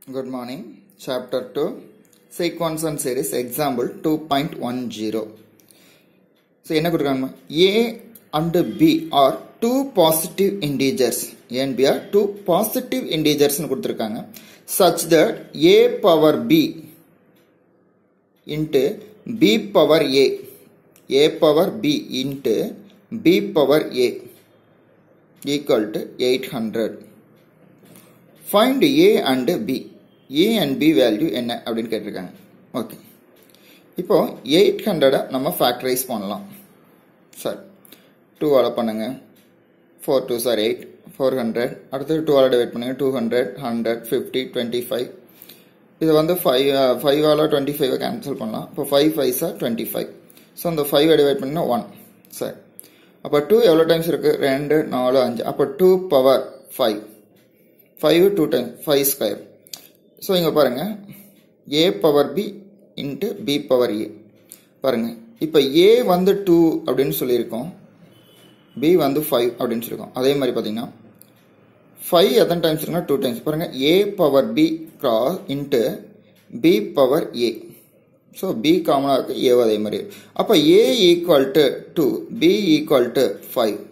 Good morning. Chapter 2 Sequence and Series Example 2.10. So என்ன கொடுக்குறாங்க A and B are two positive integers. A and B are two positive integers னு கொடுத்துருக்காங்க such that A power B into B power A A power B into B power A equal to 800. Find A and B A and B value என்ன அப்படின்னு கேட்டிருக்காங்க okay இப்போ eight ஹண்ட்ரடை நம்ம factorise பண்ணலாம் sir டூவால் பண்ணுங்க four two sir eight four hundred அடுத்தது டூவால் டிவைட் பண்ணுங்க two hundred hundred fifty twenty five இதை வந்து ஃபைவ் ஃபைவால் டுவெண்ட்டி ஃபைவை கேன்சல் பண்ணலாம் இப்போ five five sir twenty five so அந்த ஃபைவை டிவைட் பண்ணினா ஒன் சார் அப்போ டூ எவ்வளோ டைம்ஸ் இருக்குது ரெண்டு நாலு அஞ்சு அப்போ two power five five two time five square so இங்கே பாருங்கள் A power B into B power A பாருங்கள் இப்போ ஏ வந்து டூ அப்படின்னு சொல்லியிருக்கோம் பி வந்து ஃபைவ் அப்படின்னு சொல்லியிருக்கோம் அதே மாதிரி பார்த்தீங்கன்னா ஃபைவ் எத்தனை டைம்ஸ் இருக்குன்னா டூ டைம்ஸ் பாருங்கள் A power B cross into B power A so B காமனாக இருக்குது ஏ அதே மாதிரி அப்போ A equal to two B equal to five